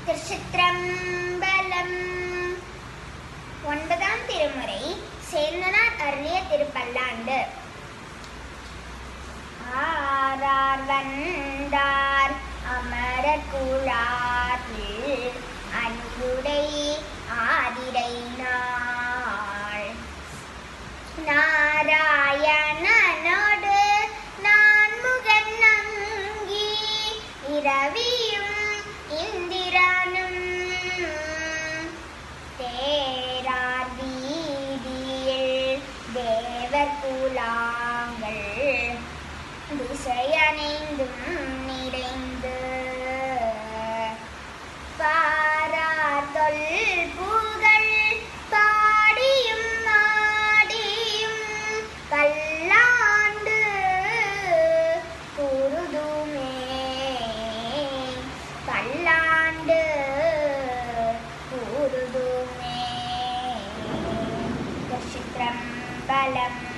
திருச்சித்திரம்பலம் ஒன்பதாம் திருமுறை சேந்தனார் அருளிய திருப்பல்லாண்டு ஆரார் வந்தார் அமரர் குழாத்தில் அன்புடை ஆதிரை நாள் நாராயணனோடு நான் முகன் நங்கி இரவியும் இந்திரனும் தேரார் வீதியில் தேவர் குலாங்கள் திசையணைந்தும் நிறைந்து பாரார் தொல் புகழ் பாடியும் ஆடியும் பல்லாண்டு குருதுமே பல்லாண்டு குருதுமே திருச்சித்திரம்பலம்